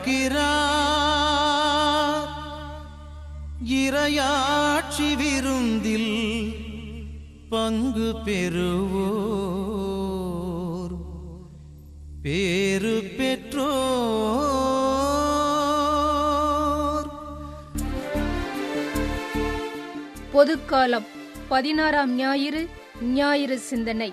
அழைக்கிறார் இரையாட்சி விருந்தில் பங்கு பெறுவோர் பேரு பெற்றோர் பொதுக்காலம் பதினாறாம் ஞாயிறு ஞாயிறு சிந்தனை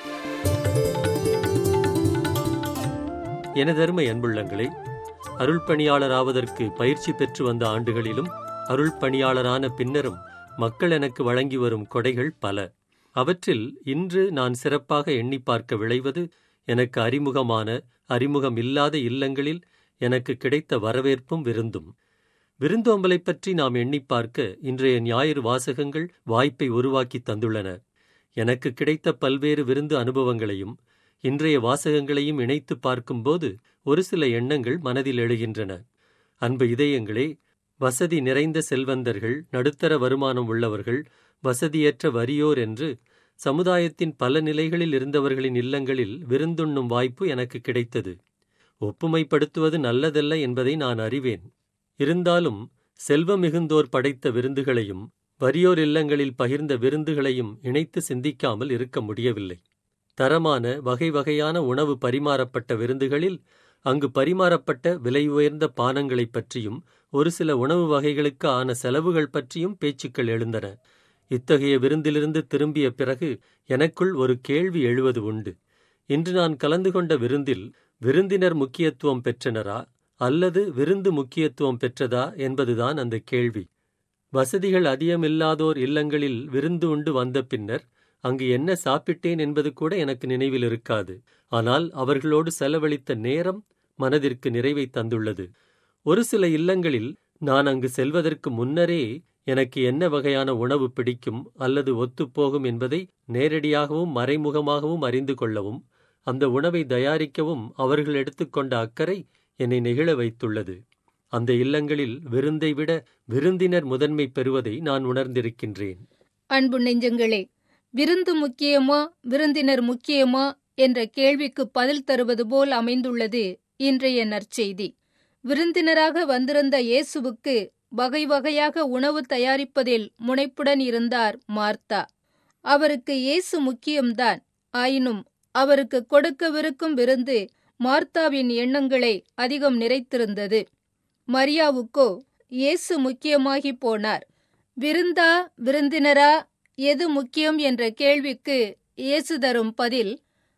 எனதருமை அன்புள்ளங்களே அருள்பணியாளர் ஆவதற்கு பயிற்சி பெற்று வந்த ஆண்டுகளிலும் அருள்பணியாளரான பின்னரும் மக்கள் எனக்கு வழங்கி வரும் கொடைகள் பல அவற்றில் இன்று நான் சிறப்பாக எண்ணி பார்க்க விளைவது எனக்கு அறிமுகமான அறிமுகம் இல்லாத இல்லங்களில் எனக்கு கிடைத்த வரவேற்பும் விருந்தும் விருந்தோம்பலைப் பற்றி நாம் எண்ணி பார்க்க இன்றைய ஞாயிறு வாசகங்கள் வாய்ப்பை உருவாக்கி தந்துள்ளன எனக்கு கிடைத்த பல்வேறு விருந்து அனுபவங்களையும் இன்றைய வாசகங்களையும் இணைத்து பார்க்கும்போது ஒரு சில எண்ணங்கள் மனதில் எழுகின்றன அன்பு இதயங்களே வசதி நிறைந்த செல்வந்தர்கள் நடுத்தர வருமானம் உள்ளவர்கள் வசதியற்ற வறியோர் என்று சமுதாயத்தின் பல நிலைகளில் இருந்தவர்களின் இல்லங்களில் விருந்துண்ணும் வாய்ப்பு எனக்கு கிடைத்தது ஒப்புமைப்படுத்துவது நல்லதல்ல என்பதை நான் அறிவேன் இருந்தாலும் செல்வம் மிகுந்தோர் படைத்த விருந்துகளையும் வறியோர் இல்லங்களில் பகிர்ந்த விருந்துகளையும் இணைத்து சிந்திக்காமல் இருக்க முடியவில்லை தரமான வகை வகையான உணவு பரிமாறப்பட்ட விருந்துகளில் அங்கு பரிமாறப்பட்ட விலை உயர்ந்த பானங்களைப் பற்றியும் ஒரு சில உணவு வகைகளுக்கு ஆன செலவுகள் பற்றியும் பேச்சுக்கள் எழுந்தன இத்தகைய விருந்திலிருந்து திரும்பிய பிறகு எனக்குள் ஒரு கேள்வி எழுவது உண்டு இன்று நான் கலந்து கொண்ட விருந்தில் விருந்தினர் முக்கியத்துவம் பெற்றனரா அல்லது விருந்து முக்கியத்துவம் பெற்றதா என்பதுதான் அந்த கேள்வி வசதிகள் அதிகமில்லாதோர் இல்லங்களில் விருந்து உண்டு வந்த பின்னர் அங்கு என்ன சாப்பிட்டேன் என்பது கூட எனக்கு நினைவில் இருக்காது ஆனால் அவர்களோடு செலவழித்த நேரம் மனதிற்கு நிறைவை தந்துள்ளது ஒரு சில இல்லங்களில் நான் அங்கு செல்வதற்கு முன்னரே எனக்கு என்ன வகையான உணவு பிடிக்கும் அல்லது ஒத்துப்போகும் என்பதை நேரடியாகவும் மறைமுகமாகவும் அறிந்து கொள்ளவும் அந்த உணவை தயாரிக்கவும் அவர்கள் எடுத்துக்கொண்ட அக்கறை என்னை நெகிழ வைத்துள்ளது அந்த இல்லங்களில் விருந்தை விட விருந்தினர் முதன்மை பெறுவதை நான் உணர்ந்திருக்கின்றேன் அன்பு நெஞ்சங்களே விருந்து முக்கியமா விருந்தினர் முக்கியமா என்ற கேள்விக்கு பதில் தருவது போல் அமைந்துள்ளது இன்றைய நற்செய்தி விருந்தினராக வந்திருந்த இயேசுவுக்கு வகை வகையாக உணவு தயாரிப்பதில் முனைப்புடன் இருந்தார் மார்த்தா அவருக்கு இயேசு முக்கியம்தான் ஆயினும் அவருக்கு கொடுக்கவிருக்கும் விருந்து மார்த்தாவின் எண்ணங்களை அதிகம் நிறைத்திருந்தது மரியாவுக்கோ இயேசு முக்கியமாகி போனார் விருந்தா விருந்தினரா எது முக்கியம் என்ற கேள்விக்கு இயேசு தரும் பதில்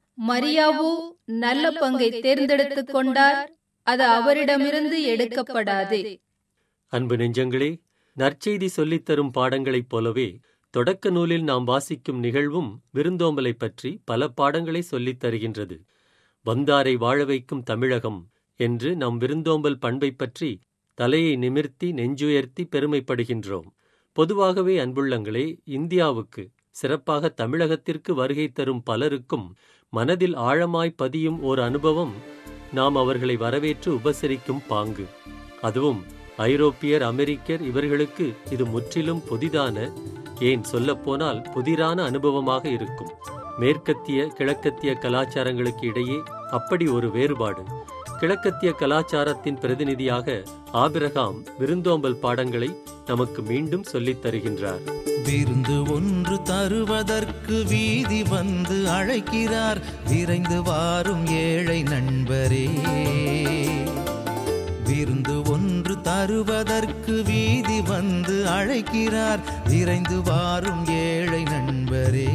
மரியாவோ நல்ல பங்கை தேர்ந்தெடுத்துக் கொண்டார் அது அவரிடமிருந்து எடுக்கப்படாது அன்பு நெஞ்சங்களே நற்செய்தி சொல்லித்தரும் பாடங்களைப் போலவே தொடக்க நூலில் நாம் வாசிக்கும் நிகழ்வும் விருந்தோம்பலைப் பற்றி பல பாடங்களை சொல்லித் தருகின்றது வந்தாரை வாழ வைக்கும் தமிழகம் என்று நம் விருந்தோம்பல் பண்பைப் பற்றி தலையை நிமிர்த்தி நெஞ்சுயர்த்தி பெருமைப்படுகின்றோம் பொதுவாகவே அன்புள்ளங்களே இந்தியாவுக்கு சிறப்பாக தமிழகத்திற்கு வருகை தரும் பலருக்கும் மனதில் ஆழமாய் பதியும் ஓர் அனுபவம் நாம் அவர்களை வரவேற்று உபசரிக்கும் பாங்கு அதுவும் ஐரோப்பியர் அமெரிக்கர் இவர்களுக்கு இது முற்றிலும் புதிதான ஏன் சொல்லப்போனால் புதிரான அனுபவமாக இருக்கும் மேற்கத்திய கிழக்கத்திய கலாச்சாரங்களுக்கு இடையே அப்படி ஒரு வேறுபாடு கிழக்கத்திய கலாச்சாரத்தின் பிரதிநிதியாக ஆபிரகாம் விருந்தோம்பல் பாடங்களை நமக்கு மீண்டும் சொல்லித் தருகின்றார் விருந்து ஒன்று தருவதற்கு வீதி வந்து அழைக்கிறார் விரைந்து வாரும் ஏழை நண்பரே விருந்து ஒன்று தருவதற்கு வீதி வந்து அழைக்கிறார் விரைந்து வாரும் ஏழை நண்பரே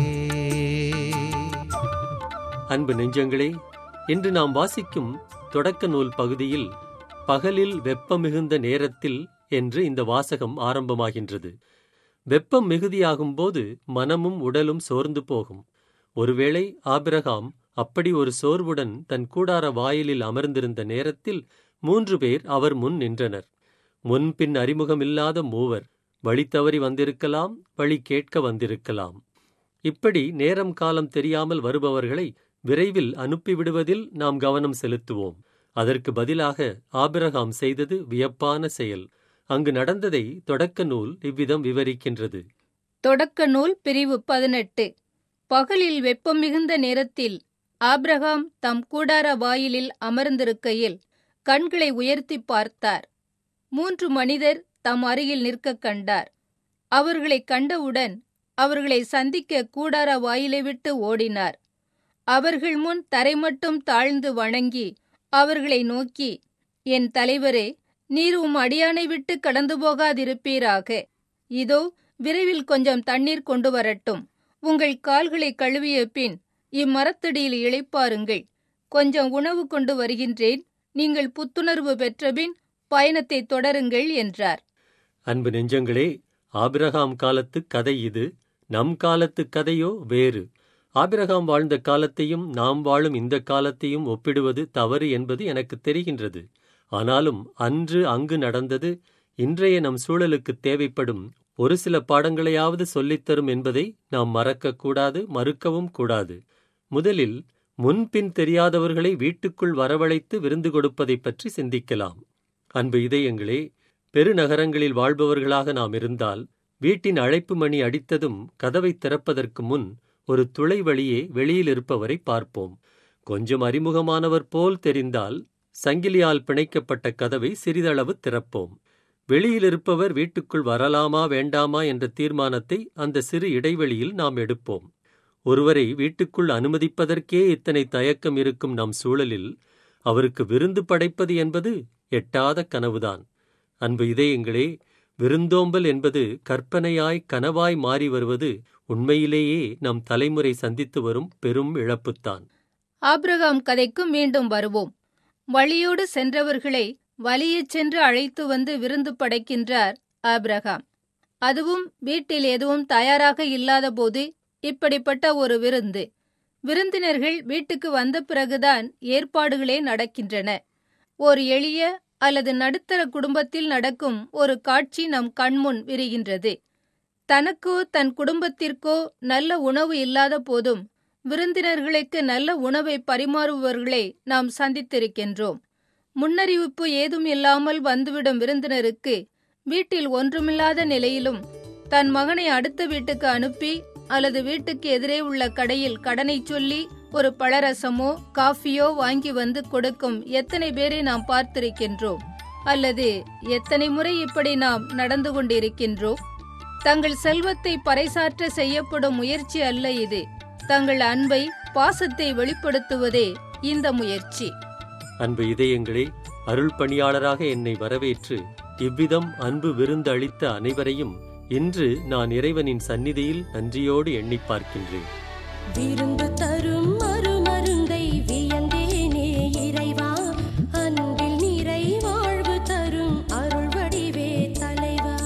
அன்பு நெஞ்சங்களே இன்று நாம் வாசிக்கும் தொடக்க நூல் பகுதியில் பகலில் வெப்பம் மிகுந்த நேரத்தில் என்று இந்த வாசகம் ஆரம்பமாகின்றது வெப்பம் மிகுதியாகும் போது மனமும் உடலும் சோர்ந்து போகும் ஒருவேளை ஆபிரகாம் அப்படி ஒரு சோர்வுடன் தன் கூடார வாயிலில் அமர்ந்திருந்த நேரத்தில் மூன்று பேர் அவர் முன் நின்றனர் முன்பின் அறிமுகமில்லாத மூவர் வழி தவறி வந்திருக்கலாம் வழி கேட்க வந்திருக்கலாம் இப்படி நேரம் காலம் தெரியாமல் வருபவர்களை விரைவில் அனுப்பிவிடுவதில் நாம் கவனம் செலுத்துவோம் அதற்கு பதிலாக ஆபிரகாம் செய்தது வியப்பான செயல் அங்கு நடந்ததை தொடக்க நூல் இவ்விதம் விவரிக்கின்றது தொடக்க நூல் பிரிவு பதினெட்டு பகலில் வெப்பம் மிகுந்த நேரத்தில் ஆபிரகாம் தம் கூடார வாயிலில் அமர்ந்திருக்கையில் கண்களை உயர்த்தி பார்த்தார் மூன்று மனிதர் தம் அருகில் நிற்கக் கண்டார் அவர்களை கண்டவுடன் அவர்களை சந்திக்க கூடார வாயிலை விட்டு ஓடினார் அவர்கள் முன் தரை மட்டும் தாழ்ந்து வணங்கி அவர்களை நோக்கி என் தலைவரே நீர் உம் அடியானை விட்டு கடந்து போகாதிருப்பீராக இதோ விரைவில் கொஞ்சம் தண்ணீர் கொண்டு வரட்டும் உங்கள் கால்களை கழுவிய பின் இம்மரத்தடியில் இளைப்பாருங்கள் கொஞ்சம் உணவு கொண்டு வருகின்றேன் நீங்கள் புத்துணர்வு பெற்றபின் பயணத்தை தொடருங்கள் என்றார் அன்பு நெஞ்சங்களே ஆபிரகாம் காலத்து கதை இது நம் காலத்து கதையோ வேறு ஆபிரகாம் வாழ்ந்த காலத்தையும் நாம் வாழும் இந்த காலத்தையும் ஒப்பிடுவது தவறு என்பது எனக்கு தெரிகின்றது ஆனாலும் அன்று அங்கு நடந்தது இன்றைய நம் சூழலுக்கு தேவைப்படும் ஒரு சில பாடங்களையாவது சொல்லித்தரும் என்பதை நாம் மறக்கக்கூடாது மறுக்கவும் கூடாது முதலில் முன்பின் தெரியாதவர்களை வீட்டுக்குள் வரவழைத்து விருந்து கொடுப்பதைப் பற்றி சிந்திக்கலாம் அன்பு இதயங்களே பெருநகரங்களில் வாழ்பவர்களாக நாம் இருந்தால் வீட்டின் அழைப்பு மணி அடித்ததும் கதவை திறப்பதற்கு முன் ஒரு துளை வழியே வெளியில் இருப்பவரை பார்ப்போம் கொஞ்சம் அறிமுகமானவர் போல் தெரிந்தால் சங்கிலியால் பிணைக்கப்பட்ட கதவை சிறிதளவு திறப்போம் வெளியில் இருப்பவர் வீட்டுக்குள் வரலாமா வேண்டாமா என்ற தீர்மானத்தை அந்த சிறு இடைவெளியில் நாம் எடுப்போம் ஒருவரை வீட்டுக்குள் அனுமதிப்பதற்கே இத்தனை தயக்கம் இருக்கும் நம் சூழலில் அவருக்கு விருந்து படைப்பது என்பது எட்டாத கனவுதான் அன்பு இதயங்களே விருந்தோம்பல் என்பது கற்பனையாய் கனவாய் மாறி வருவது உண்மையிலேயே நம் தலைமுறை சந்தித்து வரும் பெரும் இழப்புத்தான் ஆபிரகாம் கதைக்கு மீண்டும் வருவோம் வழியோடு சென்றவர்களை வலியச் சென்று அழைத்து வந்து விருந்து படைக்கின்றார் ஆபிரகாம் அதுவும் வீட்டில் எதுவும் தயாராக இல்லாதபோது இப்படிப்பட்ட ஒரு விருந்து விருந்தினர்கள் வீட்டுக்கு வந்த பிறகுதான் ஏற்பாடுகளே நடக்கின்றன ஒரு எளிய அல்லது நடுத்தர குடும்பத்தில் நடக்கும் ஒரு காட்சி நம் கண்முன் விரிகின்றது தனக்கோ தன் குடும்பத்திற்கோ நல்ல உணவு இல்லாத போதும் விருந்தினர்களுக்கு நல்ல உணவை பரிமாறுபவர்களை நாம் சந்தித்திருக்கின்றோம் முன்னறிவிப்பு ஏதும் இல்லாமல் வந்துவிடும் விருந்தினருக்கு வீட்டில் ஒன்றுமில்லாத நிலையிலும் தன் மகனை அடுத்த வீட்டுக்கு அனுப்பி அல்லது வீட்டுக்கு எதிரே உள்ள கடையில் கடனை சொல்லி ஒரு பழரசமோ காஃபியோ வாங்கி வந்து கொடுக்கும் எத்தனை பேரை நாம் பார்த்திருக்கின்றோம் அல்லது எத்தனை முறை இப்படி நாம் நடந்து கொண்டிருக்கின்றோம் தங்கள் செல்வத்தை பறைசாற்ற செய்யப்படும் முயற்சி அல்ல இது தங்கள் அன்பை பாசத்தை வெளிப்படுத்துவதே இந்த முயற்சி அன்பு இதயங்களே அருள் பணியாளராக என்னை வரவேற்று இவ்விதம் அன்பு விருந்து அளித்த அனைவரையும் இன்று நான் இறைவனின் சந்நிதியில் நன்றியோடு எண்ணிப் பார்க்கின்றேன் விருந்து தரும் மறுமருந்தை வியந்தேனே இறைவா அன்பில் நிறை வாழ்வு தரும் அருள் வடிவே தலைவா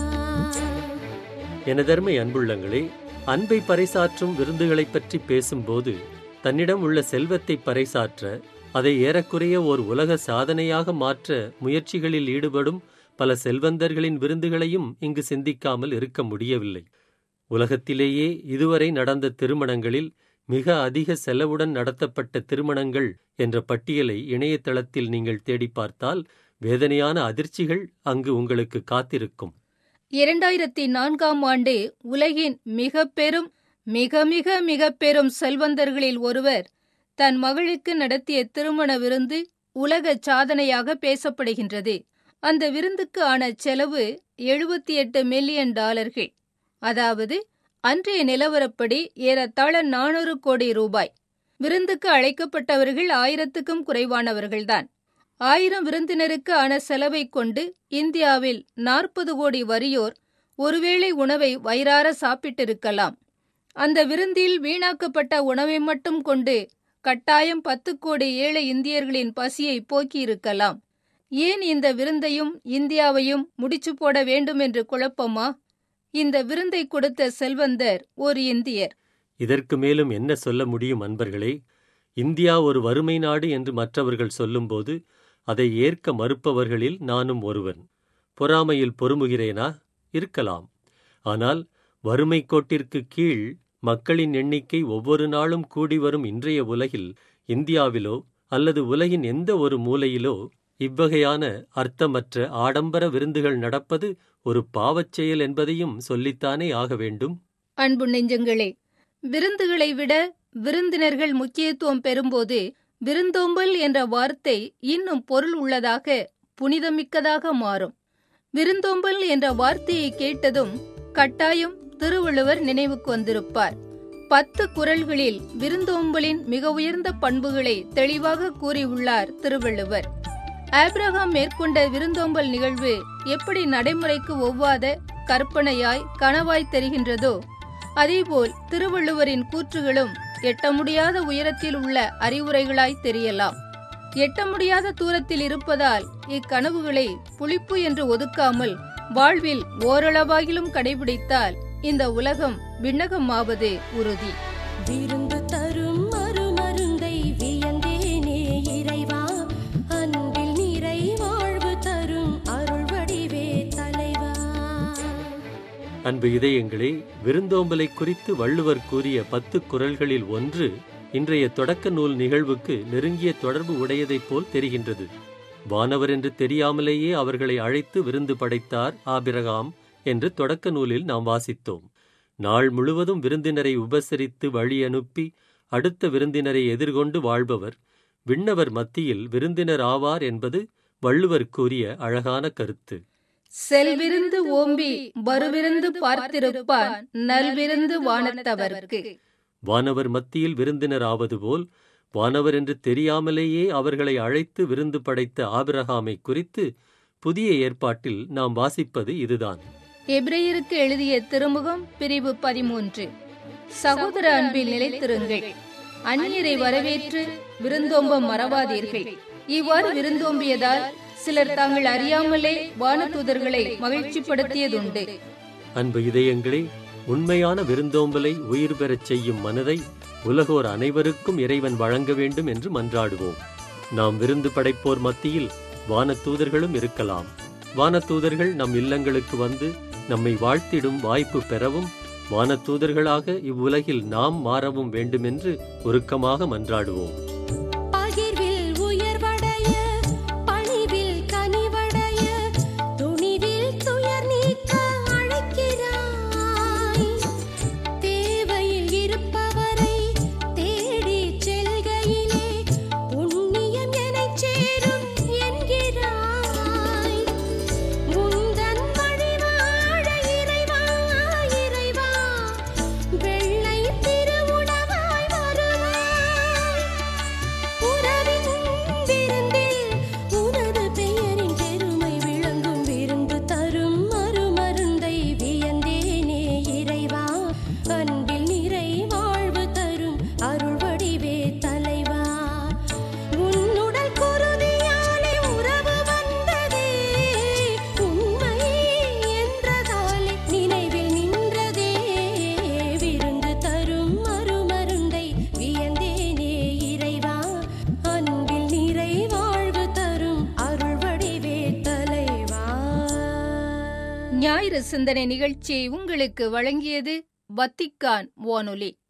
எனதருமை அன்புள்ளங்களே அன்பை பறைசாற்றும் விருந்துகளைப் பற்றி பேசும்போது தன்னிடம் உள்ள செல்வத்தை பறைசாற்ற அதை ஏறக்குறைய ஓர் உலக சாதனையாக மாற்ற முயற்சிகளில் ஈடுபடும் பல செல்வந்தர்களின் விருந்துகளையும் இங்கு சிந்திக்காமல் இருக்க முடியவில்லை உலகத்திலேயே இதுவரை நடந்த திருமணங்களில் மிக அதிக செலவுடன் நடத்தப்பட்ட திருமணங்கள் என்ற பட்டியலை இணையதளத்தில் நீங்கள் தேடி பார்த்தால் வேதனையான அதிர்ச்சிகள் அங்கு உங்களுக்கு காத்திருக்கும் இரண்டாயிரத்தி நான்காம் ஆண்டு உலகின் மிக பெரும் மிக மிக மிக பெரும் செல்வந்தர்களில் ஒருவர் தன் மகளுக்கு நடத்திய திருமண விருந்து உலக சாதனையாக பேசப்படுகின்றது அந்த விருந்துக்கு ஆன செலவு எழுபத்தி எட்டு மில்லியன் டாலர்கள் அதாவது அன்றைய நிலவரப்படி ஏறத்தாழ நானூறு கோடி ரூபாய் விருந்துக்கு அழைக்கப்பட்டவர்கள் ஆயிரத்துக்கும் குறைவானவர்கள்தான் ஆயிரம் விருந்தினருக்கு ஆன செலவை கொண்டு இந்தியாவில் நாற்பது கோடி வறியோர் ஒருவேளை உணவை வயிறார சாப்பிட்டிருக்கலாம் அந்த விருந்தில் வீணாக்கப்பட்ட உணவை மட்டும் கொண்டு கட்டாயம் பத்து கோடி ஏழை இந்தியர்களின் பசியை போக்கியிருக்கலாம் ஏன் இந்த விருந்தையும் இந்தியாவையும் முடிச்சு போட வேண்டும் என்று குழப்பமா இந்த விருந்தை கொடுத்த செல்வந்தர் ஒரு இந்தியர் இதற்கு மேலும் என்ன சொல்ல முடியும் அன்பர்களே இந்தியா ஒரு வறுமை நாடு என்று மற்றவர்கள் சொல்லும்போது அதை ஏற்க மறுப்பவர்களில் நானும் ஒருவன் பொறாமையில் பொறுமுகிறேனா இருக்கலாம் ஆனால் வறுமை கோட்டிற்கு கீழ் மக்களின் எண்ணிக்கை ஒவ்வொரு நாளும் கூடி வரும் இன்றைய உலகில் இந்தியாவிலோ அல்லது உலகின் எந்த ஒரு மூலையிலோ இவ்வகையான அர்த்தமற்ற ஆடம்பர விருந்துகள் நடப்பது ஒரு பாவச் செயல் என்பதையும் சொல்லித்தானே ஆக வேண்டும் அன்பு நெஞ்சங்களே விருந்துகளை விட விருந்தினர்கள் முக்கியத்துவம் பெறும்போது விருந்தோம்பல் என்ற வார்த்தை இன்னும் பொருள் உள்ளதாக புனிதமிக்கதாக மாறும் விருந்தோம்பல் என்ற வார்த்தையை கேட்டதும் கட்டாயம் திருவள்ளுவர் நினைவுக்கு வந்திருப்பார் பத்து குறள்களில் விருந்தோம்பலின் மிக உயர்ந்த பண்புகளை தெளிவாக கூறியுள்ளார் திருவள்ளுவர் ஆப்ரஹாம் மேற்கொண்ட விருந்தோம்பல் நிகழ்வு எப்படி நடைமுறைக்கு ஒவ்வாத கற்பனையாய் கனவாய் தெரிகின்றதோ அதேபோல் திருவள்ளுவரின் கூற்றுகளும் எட்ட முடியாத உயரத்தில் உள்ள அறிவுரைகளாய் தெரியலாம் எட்ட முடியாத தூரத்தில் இருப்பதால் இக்கனவுகளை புளிப்பு என்று ஒதுக்காமல் வாழ்வில் ஓரளவாகிலும் கடைபிடித்தால் இந்த உலகம் விண்ணகமாவது உறுதி விருந்து தரும் மறுமருந்தை வியந்தேனே இறைவா அன்பில் நிறை வாழ்வு தரும் அருள் வடிவே தலைவா அன்பு இதயங்களே விருந்தோம்பலை குறித்து வள்ளுவர் கூறிய பத்து குறள்களில் ஒன்று இன்றைய தொடக்க நூல் நிகழ்வுக்கு நெருங்கிய தொடர்பு உடையதைப் போல் தெரிகின்றது வானவர் என்று தெரியாமலேயே அவர்களை அழைத்து விருந்து படைத்தார் ஆபிரகாம் என்று தொடக்க நூலில் நாம் வாசித்தோம் நாள் முழுவதும் விருந்தினரை உபசரித்து வழி அனுப்பி அடுத்த விருந்தினரை எதிர்கொண்டு வாழ்பவர் விண்ணவர் மத்தியில் விருந்தினர் ஆவார் என்பது வள்ளுவர் கூறிய அழகான கருத்து செல்விருந்து ஓம்பி வருவிருந்து பார்த்திருப்பான் நல்விருந்து வானத்தவர்க்கு வானவர் மத்தியில் விருந்தினர் ஆவது போல் வானவர் என்று தெரியாமலேயே அவர்களை அழைத்து விருந்து படைத்த ஆபிரகாமை குறித்து புதிய ஏற்பாட்டில் நாம் வாசிப்பது இதுதான் எபிரேயருக்கு எழுதிய திருமுகம் பிரிவு பதிமூன்று சகோதர அன்பில் நிலைத்திருங்கள் அந்நியரை வரவேற்று விருந்தோம்ப மறவாதீர்கள் இவ்வாறு விருந்தோம்பியதால் சிலர் தாங்கள் அறியாமலே வானதூதர்களை மகிழ்ச்சிப்படுத்தியதுண்டு அன்பு இதயங்களே உண்மையான விருந்தோம்பலை உயிர் பெறச் செய்யும் மனதை உலகோர் அனைவருக்கும் இறைவன் வழங்க வேண்டும் என்று மன்றாடுவோம் நாம் விருந்து படைப்போர் மத்தியில் வானதூதர்களும் இருக்கலாம் வானதூதர்கள் நம் இல்லங்களுக்கு வந்து நம்மை வாழ்த்திடும் வாய்ப்பு பெறவும் வானதூதர்களாக இவ்வுலகில் நாம் மாறவும் வேண்டுமென்று உருக்கமாக மன்றாடுவோம் பகிர்வில் உயர்வடைய பணிவில் கனிவடைய துணிவில் துயர் நீக்க அழைக்கிறாய் தேவையில் இருப்பவரை தேடிச் செல்கையிலே புண்ணியம் எனச் சேரும் என்கிறாய் உந்தன் வழி வாழ இறைவா இறைவா வெள்ளை திருவுணவாய் வருவாய் உறவின் விருந்தில் உனது பெயரின் பெருமை விளங்கும் விருந்து தரும் மறுமருந்தை வியந்தேனே இறைவா அன்பில் நிறை வாழ்வு தரும் அருள் வடிவே தலைவா உன்னுடல் குருதியாலே உறவு வந்ததே உண்மை என்றதாலே நினைவில் நின்றதே விருந்து தரும் மறுமருந்தை வியந்தேனே இறைவா அன்பில் நிறை வாழ்வு தரும் அருள் வடிவே தலைவா ஞாயிறு சிந்தனை நிகழ்ச்சியை உங்களுக்கு வழங்கியது வத்திக்கான் வானொலி